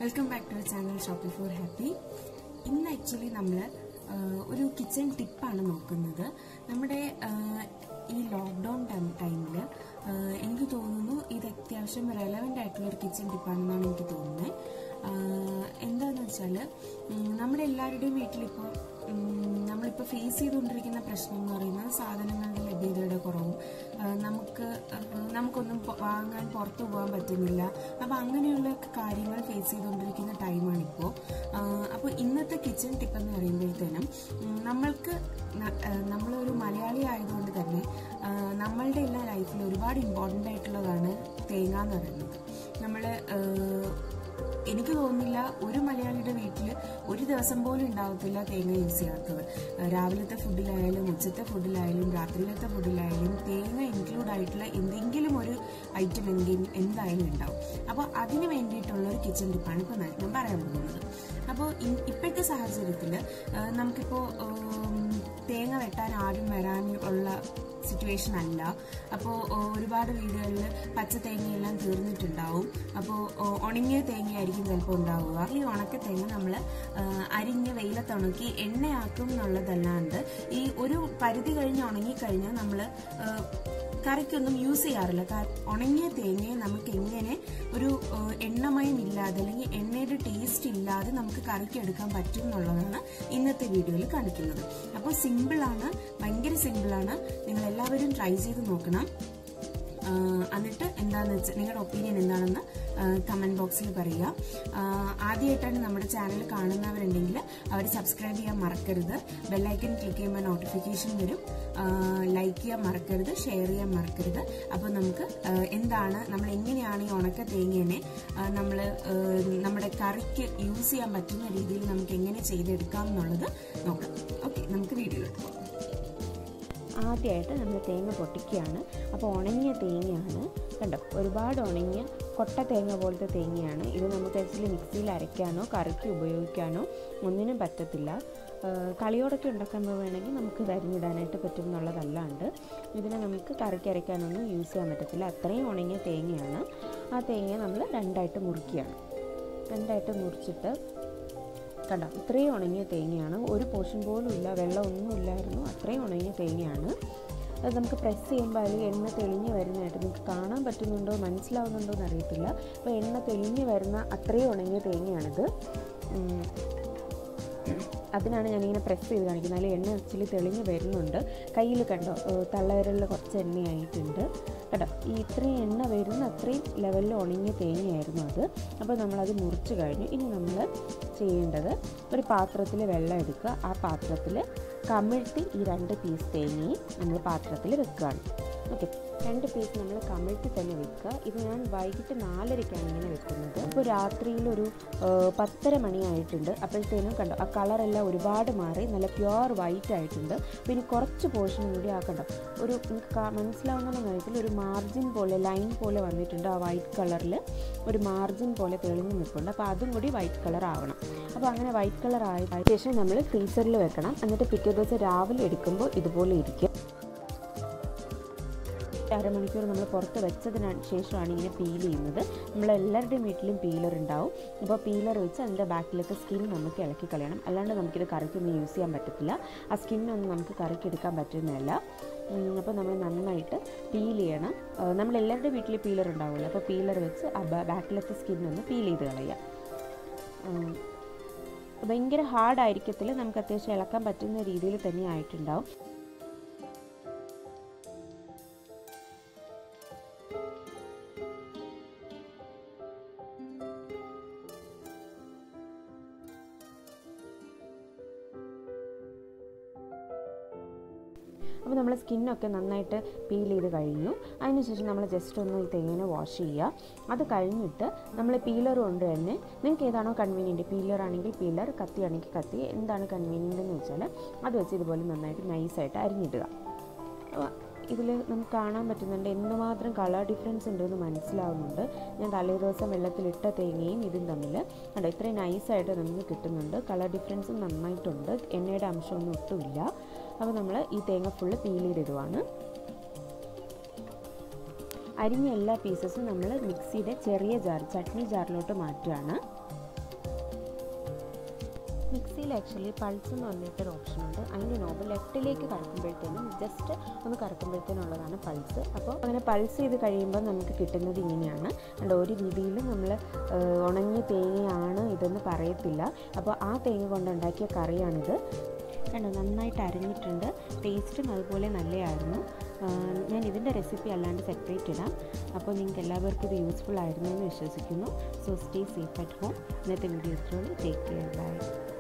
Welcome back to channel ഷോപ്പിൽ for happy ഇന്ന് actually നമ്മൾ ഒരു കിച്ചൺ ടിപ്പാണ് നോക്കുന്നത് നമ്മുടെ ആ, ഈ ലോക്ക്ഡൗൺ ടൈമിൽ എനിക്ക് തോന്നുന്നു ഇത് അത്യാവശ്യം റെലവെന്റ് ആയിട്ടുള്ള ഒരു കിച്ചൺ ടിപ്പാണെന്നാണ് എനിക്ക് തോന്നുന്നത് എന്താണെന്ന് വെച്ചാൽ നമ്മുടെ എല്ലാവരുടെയും വീട്ടിലിപ്പോൾ നമ്മളിപ്പോൾ ഫേസ് ചെയ്തുകൊണ്ടിരിക്കുന്ന പ്രശ്നം എന്ന് പറയുന്നത് സാധനങ്ങളുടെ ലഭ്യതയുടെ കുറവും ആ, നമുക്ക് ആ, നമുക്കൊന്നും പൊ- വാങ്ങാൻ പുറത്തു പോകാൻ പറ്റുന്നില്ല അപ്പോൾ അങ്ങനെയുള്ള കാര്യങ്ങൾ ഫേസ് ചെയ്തുകൊണ്ടിരിക്കുന്ന ടൈമാണിപ്പോൾ അപ്പോൾ ഇന്നത്തെ കിച്ചൺ ടിപ്പ് എന്ന് പറയുമ്പോഴത്തേനും ഉം, നമ്മൾക്ക് ന- ആ, നമ്മളൊരു മലയാളി ആയതുകൊണ്ട് തന്നെ ആ, നമ്മളുടെ എല്ലാ ലൈഫിൽ ഒരുപാട് ഇമ്പോർട്ടൻ്റ് ആയിട്ടുള്ളതാണ് തേങ്ങ എന്ന് പറയുന്നത് നമ്മൾ എനിക്ക് തോന്നുന്നില്ല ഒരു മലയാളിയുടെ വീട്ടിൽ ഒരു ദിവസം പോലും ഉണ്ടാവത്തില്ല തേങ്ങ യൂസ് ചെയ്യാത്തത് ഏഹ് രാവിലത്തെ ഫുഡിലായാലും ഉച്ചത്തെ ഫുഡിലായാലും രാത്രിയിലത്തെ ഫുഡിലായാലും തേങ്ങ ഇൻക്ലൂഡ് ആയിട്ടുള്ള എന്തെങ്കിലും ഒരു ഐറ്റം എന്തെങ്കിലും എന്തായാലും ഉണ്ടാവും അപ്പോൾ അതിന് വേണ്ടിയിട്ടുള്ള ഒരു കിച്ചൺ ടിപ്പാണ് ഇപ്പോൾ ഞാൻ പറയാൻ പോകുന്നത് അപ്പോൾ ഇപ്പോഴത്തെ സാഹചര്യത്തിൽ നമുക്കിപ്പോൾ തേങ്ങ വെട്ടാൻ ആരും വരാൻ ഉള്ള സിറ്റുവേഷൻ അല്ല അപ്പോൾ ഒരുപാട് വീടുകളിൽ പച്ച തേങ്ങയെല്ലാം തീർന്നിട്ടുണ്ടാവും അപ്പോൾ ഉണങ്ങിയ തേങ്ങയായിരിക്കും ചിലപ്പോൾ ഉണ്ടാവുക ഈ ഉണക്ക തേങ്ങ നമ്മൾ അരിഞ്ഞ് വെയിലത്തുണക്കി എണ്ണയാക്കും എന്നുള്ളതല്ലാണ്ട് ഈ ഒരു പരിധി കഴിഞ്ഞ് ഉണങ്ങിക്കഴിഞ്ഞാൽ നമ്മൾ കറിക്കൊന്നും യൂസ് ചെയ്യാറില്ല കാ- ഉണങ്ങിയ തേങ്ങയെ നമുക്ക് എങ്ങനെ ഒരു ഏഹ്, എണ്ണമയം ഇല്ലാതെ അല്ലെങ്കിൽ എണ്ണയുടെ ടേസ്റ്റ് ഇല്ലാതെ നമുക്ക് കറിക്ക് എടുക്കാൻ പറ്റും എന്നുള്ളതാണ് ഇന്നത്തെ വീഡിയോയിൽ കാണിക്കുന്നത് അപ്പോൾ സിമ്പിളാണ് ഭയങ്കര സിമ്പിളാണ് നിങ്ങൾ എല്ലാവരും ട്രൈ ചെയ്ത് നോക്കണം ആഹ് എന്നിട്ട് എന്താണെന്ന് വെച്ചാൽ നിങ്ങളുടെ ഒപ്പീനിയൻ എന്താണെന്ന് കമന്റ് ബോക്സിൽ പറയുക ആഹ് ആദ്യമായിട്ടാണ് നമ്മുടെ ചാനൽ കാണുന്നവരുണ്ടെങ്കിൽ അവർ സബ്സ്ക്രൈബ് ചെയ്യാൻ മറക്കരുത് ബെല്ലൈക്കൺ ക്ലിക്ക് ചെയ്യുമ്പോൾ നോട്ടിഫിക്കേഷൻ വരും ലൈക്ക് ചെയ്യാൻ മറക്കരുത് ഷെയർ ചെയ്യാൻ മറക്കരുത് അപ്പോൾ നമുക്ക് ആഹ് എന്താണ് നമ്മൾ എങ്ങനെയാണ് ഈ ഉണക്ക തേങ്ങേനെ നമ്മൾ നമ്മുടെ കറിക്ക് യൂസ് ചെയ്യാൻ പറ്റുന്ന രീതിയിൽ നമുക്ക് എങ്ങനെ ചെയ്തെടുക്കാം എന്നുള്ളത് നോക്കാം ഓക്കെ നമുക്ക് വീഡിയോയിലോട്ട് പോകാം ആദ്യമായിട്ട് നമ്മൾ തേങ്ങ പൊട്ടിക്കുകയാണ് അപ്പോൾ ഉണങ്ങിയ തേങ്ങയാണ് കണ്ടോ ഒരുപാട് ഉണങ്ങിയ കൊട്ട തേങ്ങ പോലത്തെ തേങ്ങയാണ് ഇത് നമുക്ക് ആക്ച്വലി മിക്സിയിൽ അരയ്ക്കാനോ കറിക്ക് ഉപയോഗിക്കാനോ ഒന്നിനും പറ്റത്തില്ല ആ, കളിയോടൊക്കെ ഉണ്ടാക്കുമ്പോൾ വേണമെങ്കിൽ നമുക്ക് ഇത് അരിഞ്ഞിടാനായിട്ട് പറ്റും എന്നുള്ളതല്ലാണ്ട് ഇതിനെ നമുക്ക് കറിക്ക് അരയ്ക്കാനൊന്നും യൂസ് ചെയ്യാൻ പറ്റത്തില്ല അത്രയും ഉണങ്ങിയ തേങ്ങയാണ് ആ തേങ്ങ നമ്മൾ രണ്ടായിട്ട് മുറിക്കുകയാണ് രണ്ടായിട്ട് മുറിച്ചിട്ട് കണ്ടോ ഇത്രയും ഉണങ്ങിയ തേങ്ങയാണ് ഒരു പോർഷൻ പോലും ഇല്ല വെള്ളം ഒന്നും ഇല്ലായിരുന്നു അത്രയും ഉണങ്ങിയ തേങ്ങയാണ് അത് നമുക്ക് പ്രസ് ചെയ്യുമ്പോൾ അതിൽ എണ്ണ തെളിഞ്ഞ് വരുന്നതായിട്ട് നിങ്ങൾക്ക് കാണാൻ പറ്റുന്നുണ്ടോ മനസ്സിലാവുന്നുണ്ടോ എന്ന് അറിയത്തില്ല അപ്പോൾ എണ്ണ തെളിഞ്ഞ് വരുന്ന അത്രയും ഉണങ്ങിയ തേങ്ങയാണിത് ഉം. അതിനാണ് ഞാനിങ്ങനെ പ്രസ് ചെയ്ത് കാണിക്കുന്നത് അതിൽ എണ്ണ ആക്ച്വലി തെളിഞ്ഞ് വരുന്നുണ്ട് കയ്യിൽ കണ്ടോ ഏഹ് തള്ളവിരലിൽ കുറച്ച് എണ്ണയായിട്ടുണ്ട് കേട്ടോ ഈ ഇത്രയും എണ്ണ വരുന്ന അത്രയും ലെവലിൽ ഉണങ്ങിയ തേങ്ങയായിരുന്നു അത് അപ്പോൾ നമ്മളത് മുറിച്ച് കഴിഞ്ഞു ഇനി നമ്മൾ ചെയ്യേണ്ടത് ഒരു പാത്രത്തിൽ വെള്ളം എടുക്കുക ആ പാത്രത്തിൽ കമിഴ്ത്തി ഈ രണ്ട് പീസ് തേങ്ങയും നമ്മൾ പാത്രത്തിൽ വെക്കുകയാണ് ഓക്കെ രണ്ട് പീസ് നമ്മൾ കമിഴ്ത്തി തന്നെ വെക്കുക ഇത് ഞാൻ വൈകിട്ട് നാലരയ്ക്കാണ് ഇങ്ങനെ വെക്കുന്നത് ഇപ്പോൾ രാത്രിയിൽ ഒരു ആ, പത്തര മണിയായിട്ടുണ്ട് അപ്പോഴത്തേനും കണ്ടോ ആ കളറെല്ലാം ഒരുപാട് മാറി നല്ല പ്യുവർ വൈറ്റ് ആയിട്ടുണ്ട് പിന്നെ കുറച്ച് പോർഷൻ കൂടി ആക്കണ്ടോ ഒരു നിങ്ങൾക്ക് കാ- മനസ്സിലാവുന്ന കാര്യത്തിൽ ഒരു മാർജിൻ പോലെ ലൈൻ പോലെ വന്നിട്ടുണ്ട് ആ വൈറ്റ് കളറിൽ ഒരു മാർജിൻ പോലെ തെളിഞ്ഞ് നിൽപ്പുണ്ട് അപ്പോൾ അതും കൂടി വൈറ്റ് കളർ ആവണം അപ്പോൾ അങ്ങനെ വൈറ്റ് കളർ ആയ ശേഷം നമ്മൾ ഫ്രീസറിൽ വെക്കണം എന്നിട്ട് പിറ്റേ ദിവസം രാവിലെ എടുക്കുമ്പോൾ ഇതുപോലെ ഇരിക്കും അരമണിക്കൂർ നമ്മൾ പുറത്ത് വെച്ചതിന് ശേഷമാണ് ഇങ്ങനെ പീൽ ചെയ്യുന്നത് നമ്മളെല്ലാവരുടെയും വീട്ടിലും പീലർ ഉണ്ടാവും അപ്പോൾ പീലർ വെച്ച് അതിൻ്റെ ബാക്കിലത്തെ സ്കിൻ നമുക്ക് ഇളക്കി കളയണം അല്ലാണ്ട് നമുക്കിത് കറിക്കൊന്നും യൂസ് ചെയ്യാൻ പറ്റത്തില്ല ആ സ്കിന്നൊന്നും നമുക്ക് കറിക്ക് എടുക്കാൻ പറ്റുന്നതല്ല അപ്പോൾ നമ്മൾ നന്നായിട്ട് പീൽ ചെയ്യണം ആ, നമ്മളെല്ലാവരുടെ വീട്ടിൽ പീലർ ഉണ്ടാവുമല്ലോ അപ്പോൾ പീലർ വെച്ച് ആ ബാക്കിലത്തെ സ്കിന്നൊന്ന് പീൽ ചെയ്ത് കളയാം ഉം. ഭയങ്കര ഹാർഡായിരിക്കത്തില്ല നമുക്ക് അത്യാവശ്യം ഇളക്കാൻ പറ്റുന്ന രീതിയിൽ തന്നെ ആയിട്ടുണ്ടാവും അപ്പോൾ നമ്മൾ സ്കിന്നൊക്കെ നന്നായിട്ട് പീൽ ചെയ്ത് കഴിഞ്ഞു അതിനുശേഷം നമ്മൾ ജസ്റ്റ് ഒന്ന് ഈ തേങ്ങനെ വാഷ് ചെയ്യുക അത് കഴിഞ്ഞിട്ട് നമ്മൾ പീലർ കൊണ്ട് തന്നെ നിങ്ങൾക്ക് ഏതാണോ കൺവീനിയൻറ്റ് പീലർ ആണെങ്കിൽ പീലർ കത്തി ആണെങ്കിൽ കത്തി എന്താണ് കൺവീനിയൻ്റ് എന്ന് വെച്ചാൽ അത് വെച്ച് ഇതുപോലെ നന്നായിട്ട് നൈസായിട്ട് അരിഞ്ഞിടുക ഇതിൽ നമുക്ക് കാണാൻ പറ്റുന്നുണ്ട് എന്തുമാത്രം കളർ ഡിഫറൻസ് ഉണ്ടെന്ന് മനസ്സിലാവുന്നുണ്ട് ഞാൻ തലേ ദിവസം വെള്ളത്തിലിട്ട തേങ്ങയും ഇതും തമ്മിൽ കണ്ടോ ഇത്രയും നൈസായിട്ട് നമുക്ക് കിട്ടുന്നുണ്ട് കളർ ഡിഫറൻസും നന്നായിട്ടുണ്ട് എണ്ണയുടെ അംശമൊന്നും ഒട്ടുമില്ല അപ്പോൾ നമ്മൾ ഈ തേങ്ങ ഫുള്ള് പീൽ ചെയ്തിടുവാണ് അരിഞ്ഞ എല്ലാ പീസസും നമ്മൾ മിക്സിയുടെ ചെറിയ ജാർ ചട്നി ജാറിലോട്ട് മാറ്റുകയാണ് ആക്ച്വലി പൾസ് എന്ന് പറഞ്ഞിട്ടൊരു ഓപ്ഷൻ ഉണ്ട് അതിൻ്റെ നോബ് ലെഫ്റ്റിലേക്ക് കറക്കുമ്പോഴത്തേനും ജസ്റ്റ് ഒന്ന് കറക്കുമ്പോഴത്തേനുള്ളതാണ് പൾസ് അപ്പോൾ അങ്ങനെ പൾസ് ചെയ്ത് കഴിയുമ്പോൾ നമുക്ക് കിട്ടുന്നത് ഇങ്ങനെയാണ് അല്ല ഒരു രീതിയിലും നമ്മൾ ഉണങ്ങിയ തേങ്ങയാണ് ഇതെന്ന് പറയത്തില്ല അപ്പോൾ ആ തേങ്ങ കൊണ്ടുണ്ടാക്കിയ കറിയാണിത് കണ്ടോ നന്നായിട്ട് അരഞ്ഞിട്ടുണ്ട് ടേസ്റ്റും അതുപോലെ നല്ലതായിരുന്നു ആ, ഞാൻ ഇതിൻ്റെ റെസിപ്പി അല്ലാണ്ട് സെപ്പറേറ്റ് ഇടാം അപ്പോൾ നിങ്ങൾക്ക് എല്ലാവർക്കും ഇത് യൂസ്ഫുൾ ആയിരുന്നു എന്ന് വിശ്വസിക്കുന്നു so stay safe at home ഇന്നത്തെ വീഡിയോ ഇത്രയുള്ളൂ ടേക്ക് കെയർ ബൈ